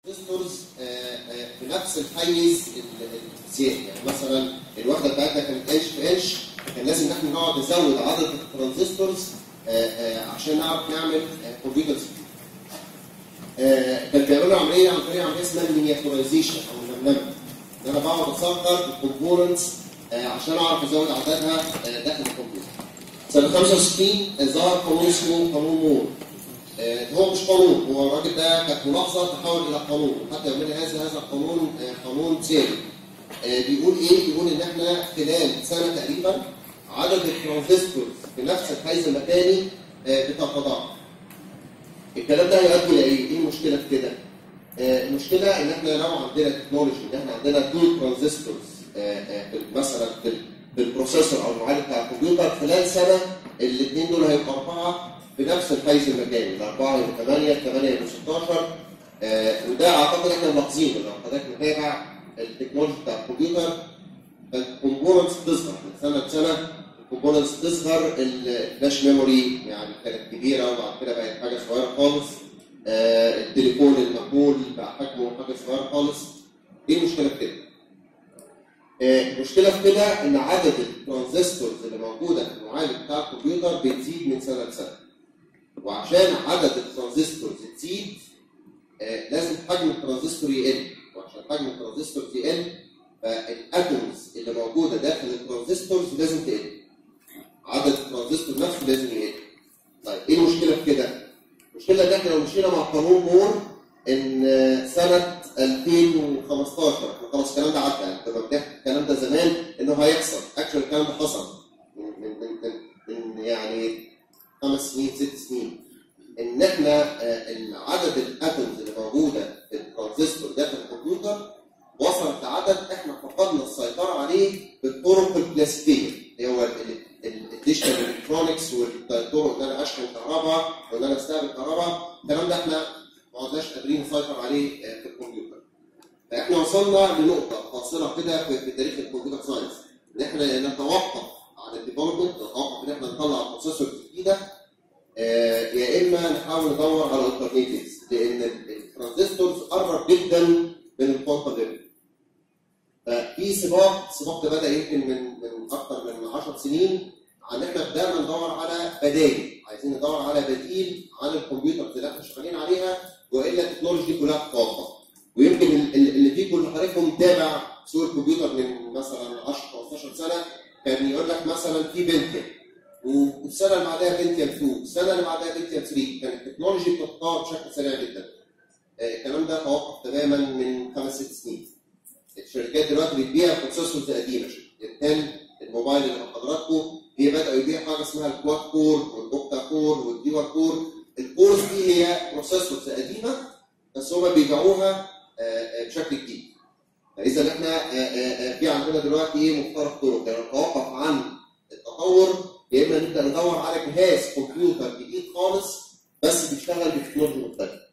ترانزستورز في نفس الحيز الزيادة يعني مثلا الوحده بتاعتنا كانت انش في انش كان لازم ان احنا نقعد نزود عدد الترانزستورز عشان نعرف نعمل كمبيوتر سبيد. كان بيعملوا عمليه عن طريق عمليه اسمها المينياتورايزيشن او النمنمه ان انا بقعد اصغر الكومبوننتس عشان اعرف ازود عددها داخل الكمبيوتر. سنه 65 ظهر قانون اسمه قانون مور هو مش قانون هو الراجل ده كانت ملاحظه تحول الى قانون حتى يومنا هذا هذا القانون قانون ساري بيقول ايه؟ بيقول ان احنا خلال سنه تقريبا عدد الترانزستورز في نفس الحيز المكاني بتتضاعف. الكلام ده هيؤدي الى ايه؟ ايه المشكله في كده؟ المشكله ان احنا لو عندنا تكنولوجي ان احنا عندنا تو ترانزستورز مثلا في البروسيسور او المعالج بتاع الكمبيوتر خلال سنه الاثنين دول هيبقوا اربعه في نفس الحيز المكاني الاربعه يبقوا 8 8 يبقوا 16 آه وده اعتقد احنا ملاحظينه لو حضرتك متابع التكنولوجي بتاع الكمبيوتر الكومبوننتس بتصغر من سنه لسنه الكومبوننتس بتصغر الفلاش ميموري يعني كانت كبيره وبعد كده بقت حاجه صغيره خالص آه التليفون المحمول بقى حجمه حاجه صغيره خالص ايه المشكله في كده؟ المشكله في كده ان عدد الترانزستورز اللي موجوده في المعالج بتاع الكمبيوتر بتزيد من سنه لسنه. وعشان عدد الترانزستورز تزيد آه لازم حجم الترانزستور يقل وعشان حجم الترانزستور يقل فالاتومز اللي موجوده داخل الترانزستورز لازم تقل. عدد الترانزستور نفسه لازم يقل. طيب ايه المشكله في كده؟ المشكله ان احنا لو مشينا مع قانون مور ان سنه 2015 خلاص الكلام ده عدى يعني كنا بنحكي الكلام ده زمان انه هيحصل اكشن الكلام ده حصل من من من, من يعني خمس سنين ست سنين ان احنا عدد الاتومز اللي موجوده في الترانزستور داخل الكمبيوتر وصلت لعدد احنا فقدنا السيطره عليه بالطرق الكلاسيكيه اللي هو الديجيتال الكترونكس والطرق ان انا اشحن كهرباء وان انا استقبل كهرباء الكلام ده احنا ما عدناش قادرين نسيطر عليه في الكمبيوتر. فاحنا وصلنا لنقطه فاصله كده في تاريخ الكمبيوتر ساينس ان احنا نتوقف عن الديفلوبمنت نتوقف ان احنا نطلع بروسيسور جديده آه يا اما نحاول ندور على الترنيتيفز لان الترانزستورز قرب جدا من الكوانتم ليفل. ففي سباق السباق ده بدا يمكن من من اكثر من 10 سنين عن احنا بدانا ندور على بدائل عايزين ندور على بديل عن الكمبيوتر اللي احنا شغالين عليها والا التكنولوجي كلها تتوقف ويمكن اللي فيكم اللي حضراتكم متابع سوق الكمبيوتر من مثلا 10 15 سنه كان يقول لك مثلا في بنتيوم والسنه اللي بعدها بنتيوم 2 السنه اللي بعدها بنتيوم 3 كانت التكنولوجي بتتطور بشكل سريع جدا الكلام ده توقف تماما من خمس ست سنين الشركات دلوقتي بتبيع بروسيسورز قديمه كان الموبايل اللي حضراتكم هي بداوا يبيعوا حاجه اسمها الكواد كور والبوكتا كور والديور كور الكورز دي هي بروسيسورز قديمه بس هم بيبيعوها بشكل جديد فاذا احنا في عندنا دلوقتي ايه مفترق طرق يعني نتوقف عن التطور يا اما نبدا ندور على جهاز كمبيوتر جديد خالص بس بيشتغل بتكنولوجيا مختلفه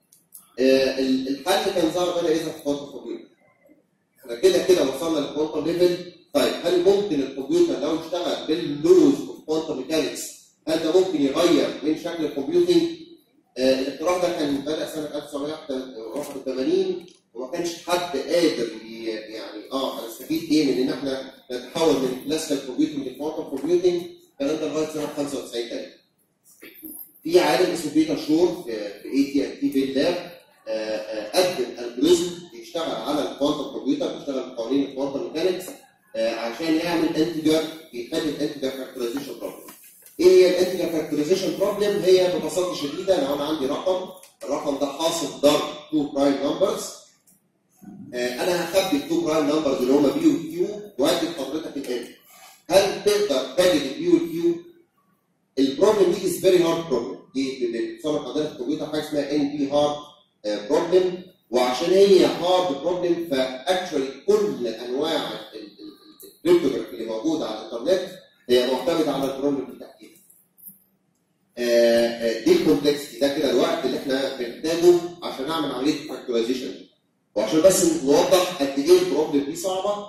الحل كان ظهر بدا اذا في كوانتم كمبيوتر احنا كده كده وصلنا للكوانتم ليفل طيب هل ممكن الكمبيوتر لو اشتغل باللوز اوف كوانتم ميكانكس هل ده ممكن يغير من شكل الكمبيوتنج؟ آه الاختراع ده كان بدا سنه 1981 وما كانش حد قادر يعني اه هنستفيد ايه من ان احنا نتحول من كلاسيكال كومبيوتنج لكوانتم كومبيوتنج الكلام ده لغايه سنه 95 تقريبا. في عالم اسمه بيتر شور في اي تي ان تي بيل لاب قدم الجوريزم بيشتغل على الكوانتم كمبيوتر بيشتغل بقوانين الكوانتم ميكانكس آه عشان يعمل انتجر بيخلي الانتجر فاكتورايزيشن بروبلم. ايه هي الانتجر فاكتورايزيشن بروبلم؟ هي ببساطه شديده لو انا عندي رقم الرقم ده حاصل ضرب 2 برايم نمبرز آه انا هخبي ال 2 برايم نمبرز اللي هم بي والكيو وادي لحضرتك الان. هل تقدر تجد البي والكيو؟ البروبلم دي از فيري هارد بروبلم دي بتصنف عندنا في الكمبيوتر حاجه اسمها ان بي هارد بروبلم وعشان هي هارد بروبلم فاكشولي كل انواع الكريبتوغرافي اللي موجوده على الانترنت هي معتمده على البروبلم بالتحديد. دي الكومبلكسيتي ده كده الوقت اللي احنا بنحتاجه عشان نعمل عمليه فاكتورايزيشن وعشان بس نوضح قد ايه البروبلم دي صعبه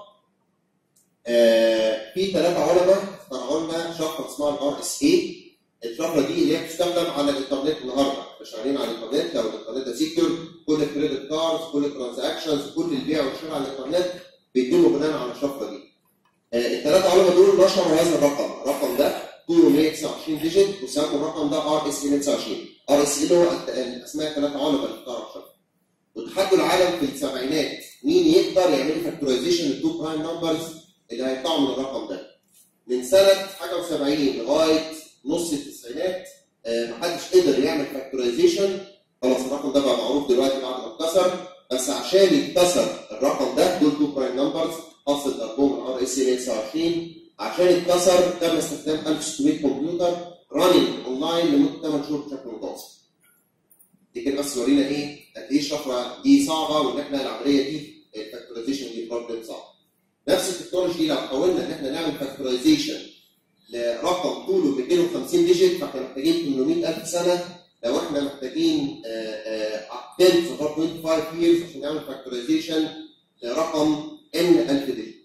آه في ثلاثه علماء اخترعوا لنا شفره اسمها الار اس اي الشفره دي اللي هي بتستخدم على الانترنت النهارده شغالين على الانترنت لو الانترنت ده سيكيور كل كريدت كاردز كل ترانزاكشنز كل البيع والشراء على الانترنت بيتم بناء على الشفره دي. الثلاثه علماء دول نشروا هذا الرقم، الرقم ده طوله 129 ديجيت وسموا الرقم ده ار اس اي 129 ار اس اي اللي هو الاسماء الثلاثه علماء اللي اختاروا الشفره. وتحدوا العالم في السبعينات مين يقدر يعمل فاكتورايزيشن للتو برايم نمبرز اللي هيطلعوا من الرقم ده. من سنه حاجه و70 لغايه نص التسعينات آه محدش قدر يعمل فاكتورايزيشن خلاص الرقم ده بقى معروف دلوقتي بعد ما اتكسر بس عشان يتكسر الرقم ده دول تو برايم نمبرز حاصل ضربهم الار اس 129 عشان يتكسر تم استخدام 1600 كمبيوتر راننج اونلاين لمده 8 شهور بشكل متواصل. دي كده بس ورينا ايه قد ايه الشفره دي صعبه وان احنا العمليه دي الفاكتورايزيشن دي بروبلم صعب. نفس التكنولوجي لو حاولنا ان احنا نعمل فاكتورايزيشن لرقم طوله 250 ديجيت فاحنا محتاجين 800000 سنه لو احنا محتاجين 10 for 25 years عشان نعمل فاكتورايزيشن لرقم n 1000 ديجيت.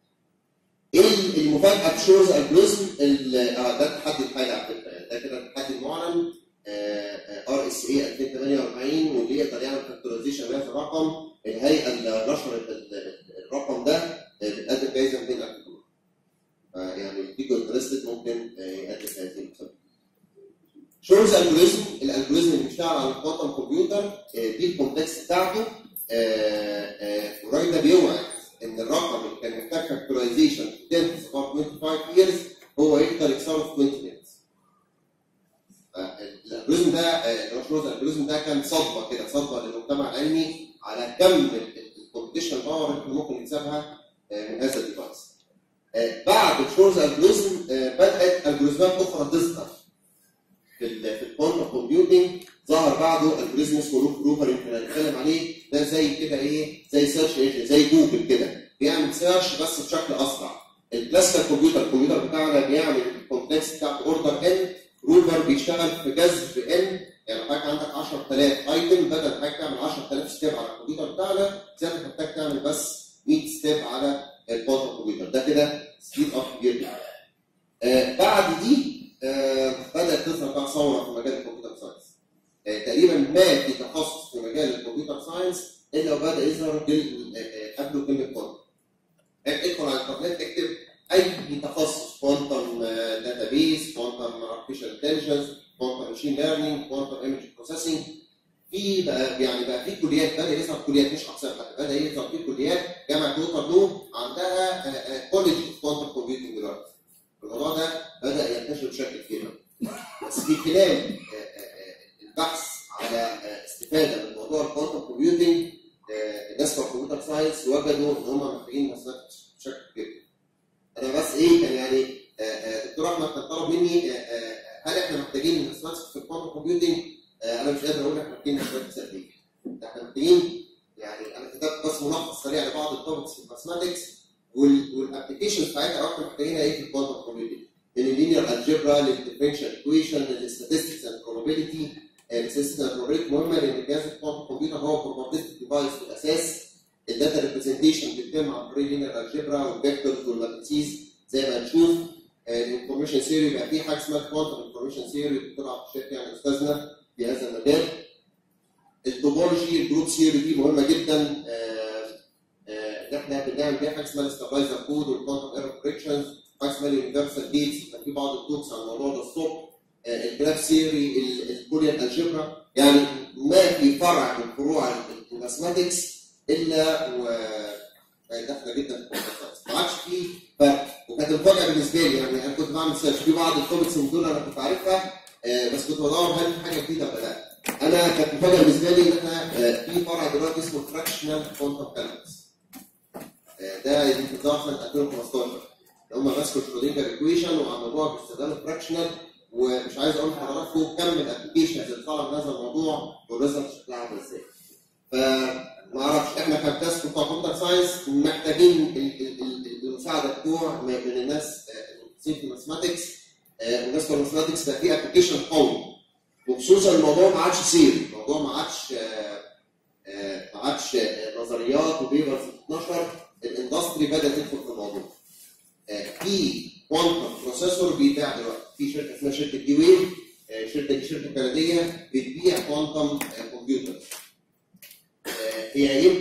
ايه المفاجاه في شورز الجوريزم ده التحدي الحالي على فكره ده كده التحدي المعلن ار اس اي 2048 واللي يقدر يعمل فاكتورايزيشن لهذا الرقم الهيئه اللي نشرت الرقم ده بتقدم جايزه 200000 دولار. يعني فيكو انترستد ممكن يقدم هذه المسابقه. شورز الجوريزم الالجوريزم اللي بيشتغل على الكوانتم كمبيوتر دي الكونتكست بتاعته الراجل ده بيوعد ان الرقم اللي كان محتاج فاكتورايزيشن في 10 25 years هو يقدر يكسره في 20 minutes. الالجوريزم ده المشروع الالجوريزم ده كان صدمه كده صدمه للمجتمع العلمي على كم الكومبيتيشن باور اللي ممكن يكسبها من هذا الديفايس. بعد شورز الجوريزم بدات الجوريزمات اخرى تظهر في ال في الكوانتم كومبيوتنج ظهر بعده الجوريزم اسمه روف روفر يمكن هنتكلم عليه ده زي كده ايه زي سيرش انجن زي جوجل كده بيعمل سيرش بس بشكل اسرع الكلاسيكال كمبيوتر الكمبيوتر بتاعنا بيعمل الكومبلكس بتاعته اوردر ان روفر بيشتغل في جذر ان يعني حضرتك عندك 10000 ايتم بدل حضرتك تعمل 10000 ستيب على الكمبيوتر بتاعنا ساعتها محتاج تعمل بس 100 ستيب على الكوانتم كمبيوتر ده كده سبيد اب كبير جدا آه بعد دي آه بدات تظهر بقى ثوره في مجال الكمبيوتر ساينس آه تقريبا ما في تخصص في مجال الكمبيوتر ساينس الا وبدا يظهر قبله كلمه كوانتم ادخل على الانترنت اكتب اي تخصص كوانتم داتابيس كوانتم ارتفيشال انتليجنس كوانتم ماشين ليرنينج كوانتم ايمج بروسيسنج في بقى يعني بقى في كليات بدا يظهر كليات مش اقسام حتى بدا يظهر في كليات جامعه ووترلو عندها كولج كوانتم كومبيوتنج دلوقتي الموضوع ده بدا ينتشر بشكل كبير بس في خلال البحث على استفاده من موضوع الكوانتم كومبيوتنج الناس بتوع الكمبيوتر ساينس وجدوا ان هم محتاجين مسافات بشكل كبير. انا بس ايه كان يعني دكتور احمد كان طلب مني هل احنا محتاجين ماثماتكس في الكوانتم كومبيوتنج؟ انا مش قادر اقول احنا محتاجين ماثماتكس قد ايه. احنا محتاجين يعني انا كتبت بس ملخص سريع لبعض التوبكس في الماثماتكس والابلكيشن بتاعتها احنا محتاجينها ايه في الكوانتم كومبيوتنج؟ من اللينير الجبرا للديفرنشال ايكويشن للستاتستكس اند probability السيستم بروبابيلتي مهمه لان جهاز الكوانتم كمبيوتر هو بروبابيلتي ديفايس في الاساس الداتا ريبريزنتيشن بتتم عن طريق لينير الجبرا والفيكتورز والماتريسيز زي ما هنشوف الانفورميشن ثيوري يبقى في حاجه اسمها كوانتم انفورميشن ثيوري الدكتور عبد الشافي يعني استاذنا في هذا المجال التوبولوجي الجروب ثيوري دي مهمه جدا ان احنا بنعمل بيها حاجه اسمها الاستابلايزر كود والكوانتم ايرور كوريكشنز حاجه اسمها اليونيفرسال جيتس كان في بعض التوكس عن الموضوع ده الصبح الجراف ثيوري البوليان الجبرا يعني ما في فرع من فروع الماثماتكس الا و داخله جدا في الكمبيوتر ما عادش في فرق وكانت المفاجاه بالنسبه لي يعني انا كنت بعمل سيرش في بعض التوبكس من دول انا كنت عارفها بس كنت بدور هل في حاجه جديده ولا لا انا كانت مفاجاه بالنسبه لي ان احنا في فرع دلوقتي اسمه فراكشنال كوانتم كالكولس ده يمكن ظهر سنه 2015 اللي هم مسكوا شرودنجر ايكويشن وعملوها باستخدام الفراكشنال ومش عايز اقول لحضراتكم كم الابلكيشنز اللي طالعه من هذا الموضوع والريزلت شكلها عامل ازاي. فما اعرفش احنا كبتاس بتوع كمبيوتر ساينس محتاجين المساعده بتوع من الناس المختصين في الماثماتكس والناس بتوع الماثماتكس بقى في ابلكيشن قوي وخصوصا الموضوع ما عادش سيري الموضوع ما عادش ما عادش نظريات وبيبرز بتتنشر الاندستري بدات تدخل في الموضوع. في كوانتم بروسيسور بيتباع دلوقتي في شركه اسمها شركه دي ويف الشركه دي شركه كنديه بتبيع كوانتم كمبيوتر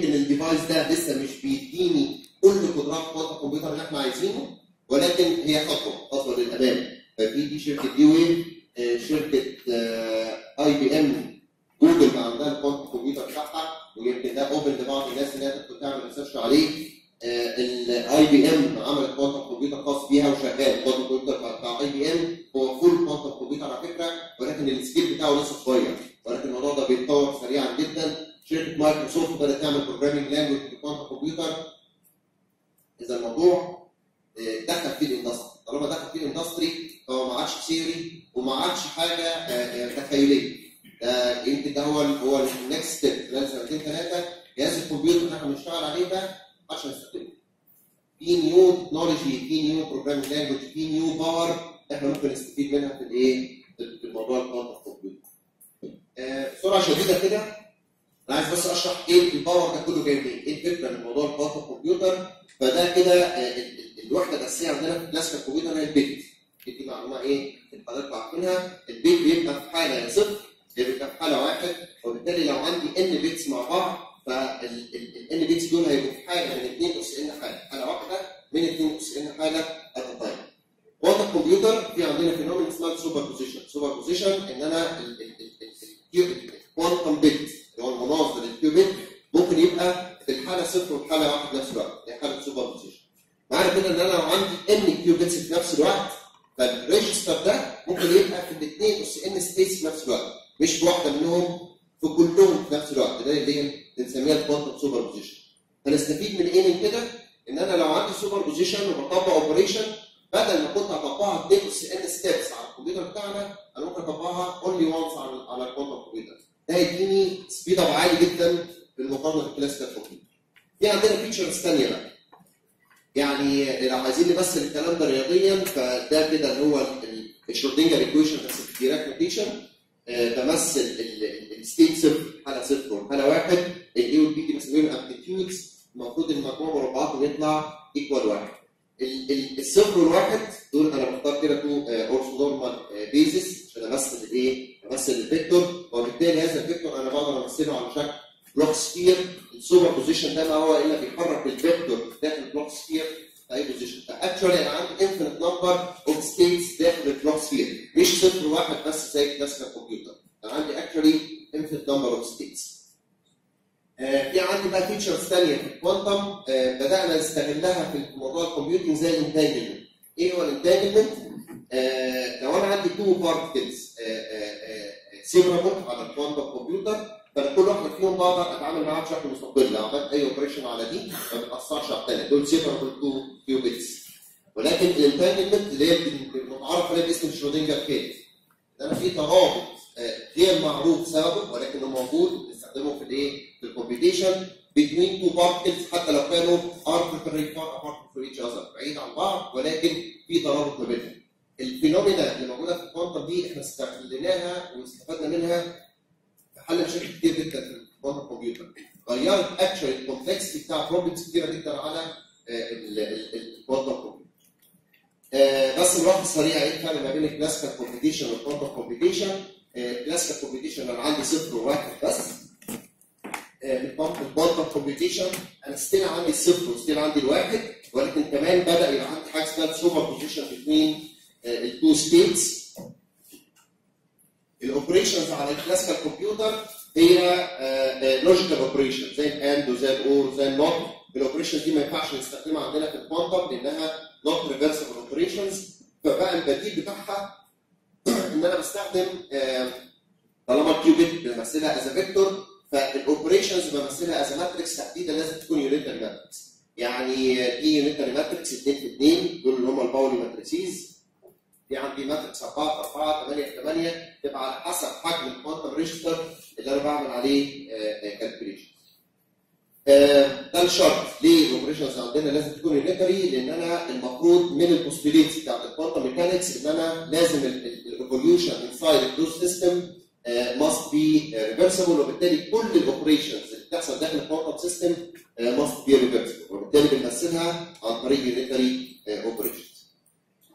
يمكن الديفايس ده لسه مش بيديني كل قدرات كوانتم كمبيوتر اللي احنا عايزينه ولكن هي خطوه خطوه للامام ففي دي شركه دي ويف آه، شركه اي بي ام جوجل بقى عندها الكوانتم كمبيوتر بتاعها ويمكن ده اوبن لبعض الناس انها تدخل تعمل ريسيرش عليه الاي بي ام عملت كوانتم كمبيوتر خاص بيها وشغال الكوانتم كمبيوتر بتاع اي بي ام هو فول كوانتم كمبيوتر على فكره ولكن السكيل بتاعه لسه صغير ولكن الموضوع ده بيتطور سريعا جدا شركه مايكروسوفت بدات تعمل بروجرامينج لانجوج في الكوانتم كمبيوتر اذا الموضوع آه، دخل فيه الاندستري طالما دخل فيه الاندستري فهو ما عادش ثيوري وما عادش حاجه آه، آه، تخيليه ده يمكن ده هو ال- هو النكست ستيب خلال سنتين ثلاثه جهاز الكمبيوتر اللي احنا بنشتغل عليه ده عشان نستخدمه في نيو تكنولوجي في نيو بروجرامينج لانجوج في نيو باور احنا ممكن نستفيد منها في الايه في في الموضوع الكوانتم كمبيوتر آه، بسرعه شديده كده انا عايز بس اشرح ايه الباور ده كله جاي منين ايه الفكره من موضوع الكوانتم كمبيوتر فده كده آه، ال- ال- الوحده الاساسيه عندنا في كلاسيكال الكمبيوتر هي البيت دي معلومه ايه اللي حضرتك عارفينها البيت بيبقى في حاله يا صفر يا بيبقى في حاله واحد وبالتالي لو عندي ان بيتس مع بعض فالان بيتس دول هيبقوا في حاله من 2 اس ان حاله حاله واحده من 2 اس ان حاله ات تايم كوانتم كمبيوتر في عندنا فينومين اسمها سوبر بوزيشن سوبر بوزيشن ان انا الكوانتم بيت اللي هو المناظر للكيوبيت ممكن يبقى في الحاله صفر والحاله واحد في نفس الوقت دي حاله سوبر بوزيشن معنى كده ان انا لو عندي ان كيوبيتس في نفس الوقت فالريجستر ده ممكن يبقى في الاثنين اس ان ستيتس في نفس الوقت مش في واحده منهم في كلهم في نفس الوقت ده اللي هي بنسميها الكوانتم سوبر بوزيشن هنستفيد من ايه من كده؟ ان انا لو عندي سوبر بوزيشن وبطبق اوبريشن بدل ما كنت هطبقها 2 اس ان ستيبس على الكمبيوتر بتاعنا انا ممكن اطبقها اونلي وانس على على الكوانتم كمبيوتر ده هيديني سبيد اب عالي جدا بالمقارنه بالكلاسيكال كمبيوتر في عندنا فيتشرز ثانيه بقى يعني لو عايزين نمثل الكلام ده رياضيا فده كده اللي هو الشوردنجر ايكويشن بس في ديراك نوتيشن بمثل الستيت صفر حاله صفر وحاله واحد الاي والبي دي بسميهم امبليتيودز المفروض ان مجموع مربعاتهم يطلع ايكوال واحد ال- ال- الصفر والواحد دول انا بختار كده تو اورثو نورمال بيزس عشان امثل الايه؟ امثل الفيكتور وبالتالي هذا الفيكتور انا بقدر امثله على شكل بلوك سفير السوبر بوزيشن ده ما هو الا بيحرك الفيكتور داخل البلوك سفير في اي بوزيشن فاكشولي انا عندي انفينيت نمبر اوف ستيتس داخل البلوك سفير مش صفر واحد بس زي كلاسيكال كمبيوتر انا عندي اكشولي انفينيت نمبر اوف ستيتس في عندي بقى فيتشرز ثانيه في الكوانتم آه، بدانا نستغلها في موضوع الكمبيوتنج زي الانتاجمنت ايه هو الانتاجمنت؟ آه، لو انا عندي تو بارتكلز سيبرابل على الكوانتم كمبيوتر فانا كل واحده فيهم بقدر اتعامل معاها بشكل مستقل لو عملت اي اوبريشن على دي ما بتاثرش على الثانيه دول سيبرابل تو كيوبيتس ولكن الانتاجمنت اللي هي المتعارف عليها باسم شرودنجر كيت انا في ترابط آه، غير معروف سببه ولكنه موجود بنستخدمه في الايه؟ في الكمبيوتيشن between two particles حتى لو كانوا arbitrary far apart from each other بعيد عن بعض ولكن في ترابط ما بينهم. الفينومينا اللي موجوده في الكوانتم دي احنا استغليناها واستفدنا منها في حل مشاكل كتير جدا في الكوانتم كمبيوتر. غيرت اكشولي الكومبلكسيتي بتاع بروبلمز كتيره جدا على الكوانتم كمبيوتر. آه، بس ملاحظه سريعه ايه الفرق ما بين الكلاسيكال كومبيتيشن والكوانتم كومبيتيشن؟ الكلاسيكال كومبيتيشن انا عندي صفر وواحد بس الكوانتم كومبيتيشن انا ستيل عندي الصفر وستيل عندي الواحد ولكن كمان بدا يبقى عندي حاجه اسمها سوبر بوزيشن بين التو ستيتس الاوبريشنز على الكلاسيكال كمبيوتر هي لوجيكال اوبريشن زي الاند وزي الاور وزي النوت الاوبريشن دي ما ينفعش نستخدمها عندنا في الكوانتم لانها نوت ريفرسبل اوبريشنز فبقى البديل بتاعها ان انا بستخدم آه، طالما الكيوبيت بمثلها از فيكتور فالاوبريشنز بمثلها از ماتريكس تحديدا لازم تكون يونيتري ماتريكس يعني دي يونيتري ماتريكس 2 في 2 دول اللي هم الباولي ماتريسيز في عندي ماتريكس 4 في 4 8 في 8 تبقى على حسب حجم الكوانتم ريجستر اللي انا بعمل عليه كالكوليشن ده الشرط ليه الاوبريشنز عندنا لازم تكون يونيتري لان انا المفروض من البوستيليتس بتاعت الكوانتم ميكانكس ان انا لازم الايفوليوشن انسايد الدوز سيستم must be reversible وبالتالي كل الاوبريشنز اللي بتحصل داخل الكوانتم سيستم must be reversible وبالتالي بنمثلها عن طريق يونيتري اوبريشنز.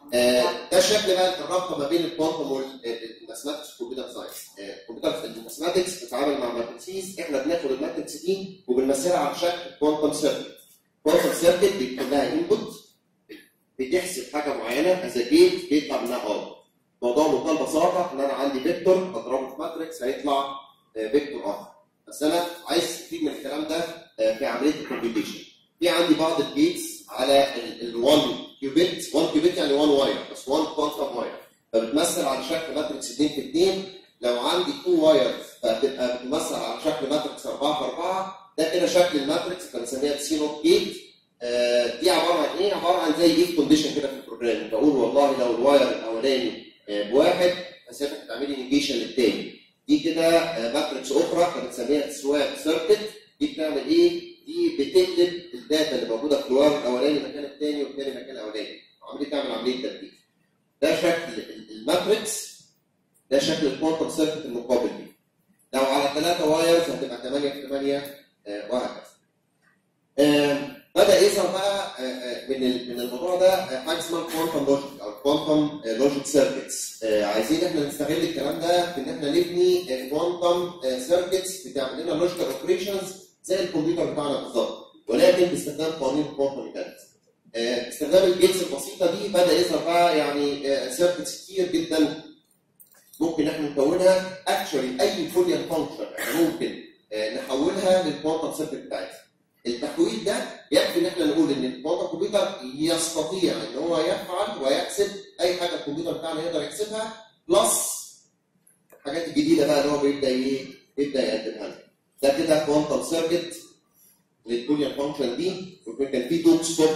آه، ده شكل بقى الرابطه ما بين الكوانتم والماثماتكس والكمبيوتر ساينس الكمبيوتر الماثماتكس بتتعامل مع ماتريسيز احنا بناخد الماتريكس دي وبنمثلها على شكل كوانتم سيركت كوانتم سيركت بيكون لها انبوت بتحسب حاجه معينه از جيت بيطلع منها اوت الموضوع بمنتهى البساطه ان انا عندي فيكتور اضربه في ماتريكس هيطلع آه، فيكتور اخر بس انا عايز استفيد من الكلام ده آه، في عمليه الكمبيوتيشن في عندي بعض الجيتس على ال 1 كيوبيت 1 كيوبيت يعني 1 واير بس 1 كوانتم واير فبتمثل على شكل ماتريكس 2 في 2 لو عندي 2 وايرز فهتبقى بتمثل على شكل ماتريكس 4 في 4 ده كده شكل الماتريكس بنسميها سي نوت جيت آه، دي عباره عن ايه؟ عباره عن زي جيت كونديشن كده في البروجرام بقول والله لو الواير الاولاني آه، بواحد فسيادتك هتعملي نيجيشن للتاني دي كده آه، ماتريكس اخرى بنسميها سواب سيركت دي بتعمل ايه؟ دي بتقلب الداتا اللي موجوده في الواير الاولاني مكان الثاني والثاني مكان الاولاني عمليه تعمل عمليه ترتيب ده شكل الماتريكس ده شكل الكوانتم سيركت المقابل ليه لو على ثلاثه وايرز هتبقى 8 في 8 آه، وهكذا آم، بدا يظهر بقى آه، آه، من ال- من الموضوع ده آه، حاجه اسمها الكوانتم لوجيك او الكوانتم لوجيك سيركتس عايزين احنا نستغل الكلام ده في ان احنا نبني كوانتم سيركتس بتعمل لنا لوجيكال اوبريشنز زي الكمبيوتر بتاعنا بالظبط ولكن باستخدام قوانين الكوانتم ميكانكس استخدام الجيتس البسيطه دي بدا يظهر بقى يعني سيركتس كتير جدا ممكن احنا نكونها اكشولي اي فوليان فانكشن احنا ممكن آه، نحولها للكوانتم سيركت بتاعتنا التحويل ده يكفي ان احنا نقول ان الكوانتم كمبيوتر يستطيع ان هو يفعل ويحسب اي حاجه الكمبيوتر بتاعنا يقدر يحسبها بلس الحاجات الجديده بقى اللي هو بيبدا ايه يبدا يقدمها لنا ده كده كوانتم سيركت للبوليان فانكشن دي وكان كان في توك ستوب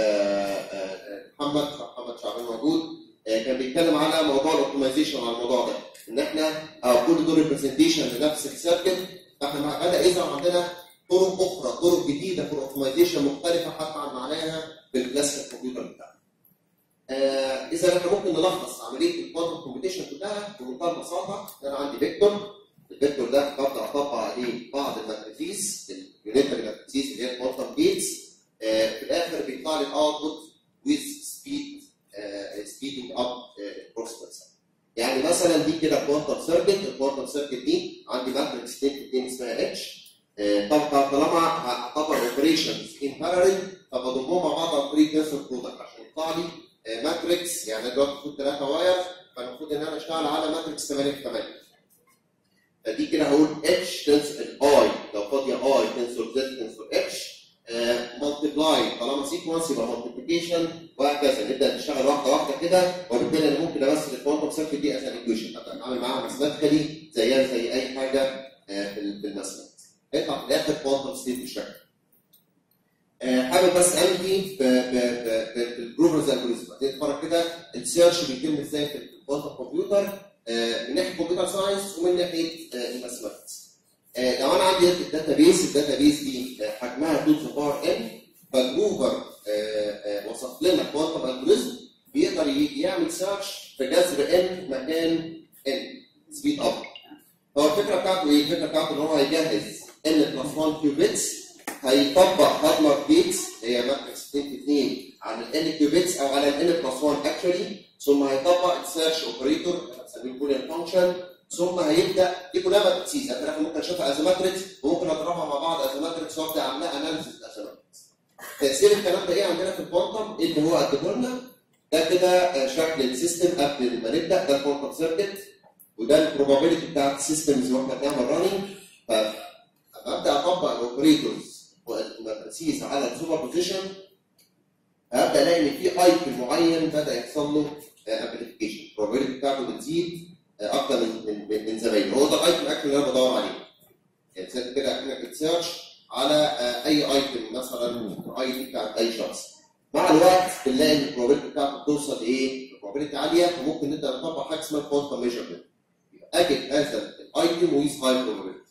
محمد محمد شعبان موجود آه، كان بيتكلم على موضوع الاوبتمايزيشن على الموضوع ده ان احنا آه، كل دول ريبرزنتيشن لنفس السيركت فاحنا مع- بدا يظهر عندنا طرق اخرى طرق جديده في الاوبتمايزيشن مختلفه حتى عن معناها بالكلاسيك كمبيوتر بتاعنا. آه اذا احنا ممكن نلخص عمليه الكوانتم كومبيوتيشن كلها بمنتهى البساطه ان انا عندي فيكتور الفيكتور ده ببدا اطبق عليه بعض الماتريسيز اليونيتري ماتريسيز اللي هي الكوانتم جيتس آه في الاخر بيطلع لي الاوتبوت ويز سبيد سبيدنج اب البروسيس يعني مثلا دي كده كوانتم سيركت الكوانتم سيركت دي عندي ماتريكس 2 في 2 اسمها اتش طبعا طالما هعتبر اوبريشنز ان باراليل فبضمهم مع بعض عن طريق تنسر برودكت عشان يطلع لي آه، ماتريكس يعني أنا دلوقتي المفروض 3 واير فالمفروض ان انا اشتغل على ماتريكس 8 في 8 فدي كده هقول اتش تنسور الاي لو فاضيه اي تنسور زد تنسور اتش مالتبلاي طالما سيكونس يبقى مالتيبيكيشن وهكذا نبدا نشتغل واحده واحده كده وبالتالي انا ممكن امثل الكوانتم سيركت دي از ايكويشن ابدا اتعامل معاها ماثيماتيكالي زيها زي اي حاجه آه، في ال- في الماثيماتكس يطلع في الاخر كوانتم ستيت بالشكل آه، حابب بس امشي في في في في البروفرز الجوريزم تتفرج كده السيرش بيتم ازاي في الكوانتم كمبيوتر آه، من ناحيه كمبيوتر ساينس ومن ناحيه آه، الماثيماتكس آه، لو انا عندي الداتا بيس الداتا بيس دي آه، حجمها 2 to the power n فالجوجر آه، آه، وصف لنا كوانتم الجوريزم بيقدر ي- يعمل سيرش في جذر n مكان n سبيد اب هو الفكره بتاعته ايه؟ الفكره بتاعته ان هو هيجهز n بلس 1 كيوبيتس هيطبق هادلر جيتس هي ماتريكس 2 في 2 على ال n كيوبيتس او على ال n بلس 1 اكشولي ثم هيطبق السيرش اوبريتور هنسميه بوليان فانكشن ثم هيبدا دي كلها ماتريكسيز يعني في الاخر ممكن اشوفها از ماتريكس وممكن اضربها مع بعض از ماتريكس وابدا اعملها اناليسيس از ماتريكس تاثير الكلام ده ايه عندنا في الكوانتم؟ ايه اللي هو قدمه لنا؟ ده كده آه، شكل السيستم قبل ما نبدا ده الكوانتم سيركت وده البروبابيلتي بتاعت السيستمز واحنا بنعمل راننج فابدا اطبق الاوبريتورز والماتريسيز على السوبر بوزيشن هبدا الاقي ان في ايتم معين بدا يحصل له امبليفيكيشن البروبابيلتي بتاعته بتزيد آه، اكتر من من من- من زمايله هو ده الايتم اكشن اللي انا بدور عليه يعني زي كده اكنك بتسيرش على آه، اي ايتم مثلا اي دي بتاعت اي شخص مع الوقت بنلاقي ان البروبابيلتي بتاعته بتوصل لايه؟ بروبابيلتي عاليه وممكن نبدا نطبق حاجه اسمها كوانتم ميجرمنت اجد هذا الايتم ويز هاي بروبابيلتي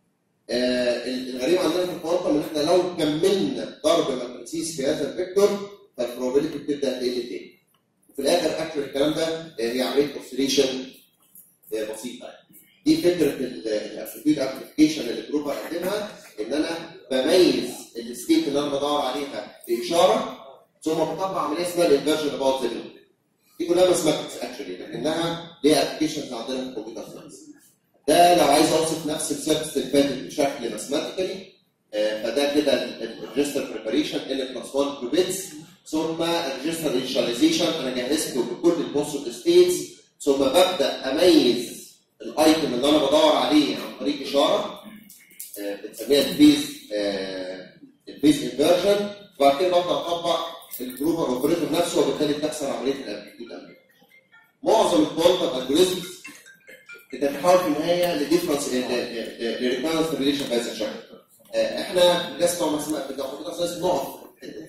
الغريب عندنا في الكوانتم ان احنا لو كملنا ضرب ماتريسيس في هذا الفيكتور فالبروبابيلتي بتبدا تقل تاني وفي الاخر اكشن الكلام ده آه، هي عمليه اوسيليشن بسيطه يعني. دي فكره الابسوليوت ابلكيشن اللي الجروب هقدمها ان انا بميز الستيت اللي انا بدور عليها باشاره ثم بطبق عمليه اسمها الانفرجن اباوت ذا دي كلها ماثماتكس اكشولي لكنها ليها ابلكيشنز عندنا في الكمبيوتر ساينس ده لو عايز اوصف نفس السيرفيس اللي فاتت بشكل ماثماتيكالي فده كده الريجستر بريباريشن ان بلس 1 تو بيتس ثم الريجستر انيشاليزيشن انا جهزته بكل البوستد ستيتس ثم ببدا اميز الايتم اللي انا بدور عليه عن طريق اشاره آه، بنسميها البيز البيز انفرجن وبعد كده ببدا اطبق البروفر اوبريتور نفسه وبالتالي بتحصل عمليه الابليكيشن معظم الكوانتم الجوريزمز بتتحول في النهايه لديفرنس لريكورنس ريليشن بهذا الشكل آه، احنا نسمع مسمى بتاع كمبيوتر ساينس نقف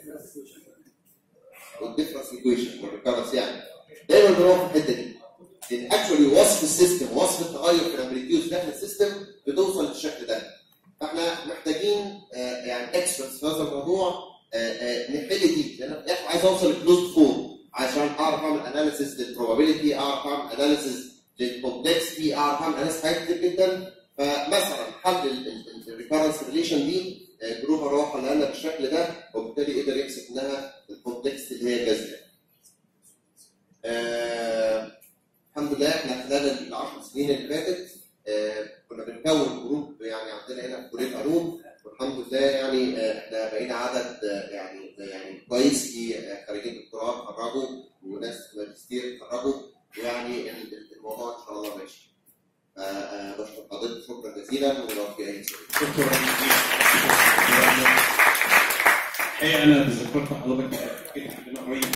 والديفرنس ايكويشن والريكورنس يعني دايما بنقف في الحته دي لان اكشولي وصف السيستم وصف التغير في الامبليتيود داخل السيستم بتوصل للشكل ده فاحنا محتاجين آه، يعني اكسبرتس في هذا الموضوع آه، آه، نحل دي لان انا عايز اوصل لكلوز فورم عشان اعرف اعمل اناليسيس للبروبابيلتي اعرف اعمل اناليسيس للكومبلكسيتي اعرف اعمل اناليسيس حاجات كتير جدا فمثلا حل الريكورنس ريليشن دي آه، جروفر هو حلها لنا بالشكل ده وبالتالي قدر يحسب انها الكومبلكسيتي اللي هي جذريه. آه الحمد لله احنا خلال ال 10 سنين اللي فاتت آه كنا بنكون جروب يعني عندنا هنا في كليه علوم والحمد لله يعني آه احنا بقينا عدد آه يعني يعني كويس في آه خريجين دكتوراه اتخرجوا وناس ماجستير اتخرجوا ويعني ال- ال- الموضوع ان شاء الله ماشي. آه، آه، بشكر حضرتك شكرا جزيلا ولو في اي سؤال. شكرا الحقيقه انا تذكرت حضرتك كده عندنا قريب